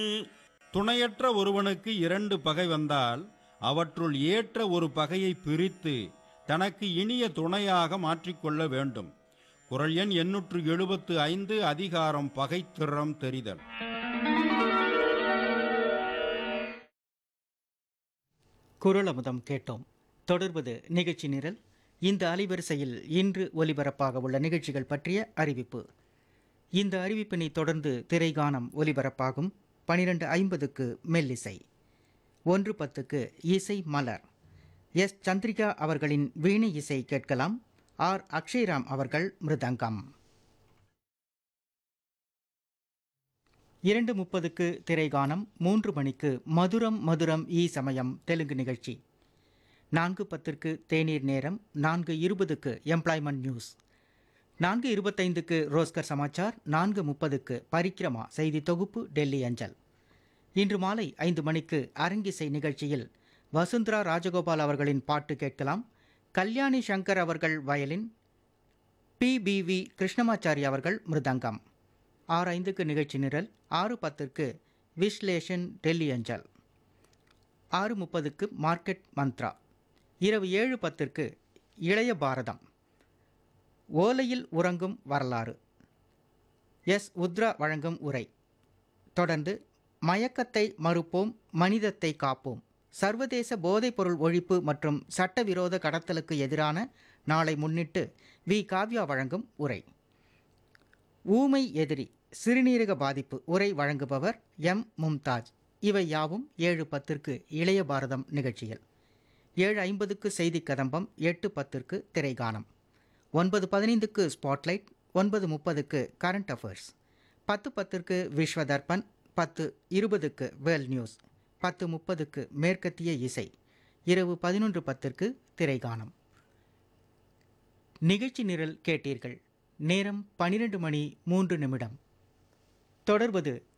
துணையற்ற ஒருவனுக்கு இரண்டு பகை வந்தால் அவற்றுள் ஏற்ற ஒரு பகையை பிரித்து தனக்கு இனிய துணையாக மாற்றிக்கொள்ள வேண்டும் குரல் எண் எண்ணூற்று எழுபத்து ஐந்து அதிகாரம் பகைத்திறம் தெரிதல் குரல் அமுதம் கேட்டோம் தொடர்வது நிகழ்ச்சி நிரல் இந்த அலைவரிசையில் இன்று ஒலிபரப்பாக உள்ள நிகழ்ச்சிகள் பற்றிய அறிவிப்பு இந்த அறிவிப்பினை தொடர்ந்து திரைகானம் ஒலிபரப்பாகும் பனிரெண்டு ஐம்பதுக்கு மெல்லிசை ஒன்று பத்துக்கு இசை மலர் எஸ் சந்திரிகா அவர்களின் வீணை இசை கேட்கலாம் ஆர் அக்ஷய்ராம் அவர்கள் மிருதங்கம் இரண்டு முப்பதுக்கு திரைகானம் மூன்று மணிக்கு மதுரம் மதுரம் ஈ சமயம் தெலுங்கு நிகழ்ச்சி நான்கு பத்திற்கு தேநீர் நேரம் நான்கு இருபதுக்கு எம்ப்ளாய்மெண்ட் நியூஸ் நான்கு இருபத்தைந்துக்கு ரோஸ்கர் சமாச்சார் நான்கு முப்பதுக்கு பரிக்கிரமா செய்தி தொகுப்பு டெல்லி அஞ்சல் இன்று மாலை ஐந்து மணிக்கு அரங்கிசை நிகழ்ச்சியில் வசுந்தரா ராஜகோபால் அவர்களின் பாட்டு கேட்கலாம் கல்யாணி சங்கர் அவர்கள் வயலின் பிபிவி கிருஷ்ணமாச்சாரி அவர்கள் மிருதங்கம் ஆறு ஐந்துக்கு நிகழ்ச்சி நிரல் ஆறு பத்திற்கு விஸ்லேஷன் டெல்லி அஞ்சல் ஆறு முப்பதுக்கு மார்க்கெட் மந்த்ரா இரவு ஏழு பத்திற்கு இளைய பாரதம் ஓலையில் உறங்கும் வரலாறு எஸ் உத்ரா வழங்கும் உரை தொடர்ந்து மயக்கத்தை மறுப்போம் மனிதத்தை காப்போம் சர்வதேச போதைப்பொருள் ஒழிப்பு மற்றும் சட்டவிரோத கடத்தலுக்கு எதிரான நாளை முன்னிட்டு வி காவ்யா வழங்கும் உரை ஊமை எதிரி சிறுநீரக பாதிப்பு உரை வழங்குபவர் எம் மும்தாஜ் இவை யாவும் ஏழு பத்திற்கு இளைய பாரதம் நிகழ்ச்சியில் ஏழு ஐம்பதுக்கு செய்தி கதம்பம் எட்டு பத்திற்கு திரைகானம் ஒன்பது பதினைந்துக்கு ஸ்பாட்லைட் ஒன்பது முப்பதுக்கு கரண்ட் அஃபேர்ஸ் பத்து பத்திற்கு விஸ்வ தர்பன் பத்து இருபதுக்கு வேர்ல்ட் நியூஸ் பத்து முப்பதுக்கு மேற்கத்திய இசை இரவு பதினொன்று பத்திற்கு திரைகானம் நிகழ்ச்சி நிரல் கேட்டீர்கள் நேரம் பனிரெண்டு மணி மூன்று நிமிடம் தொடர்வது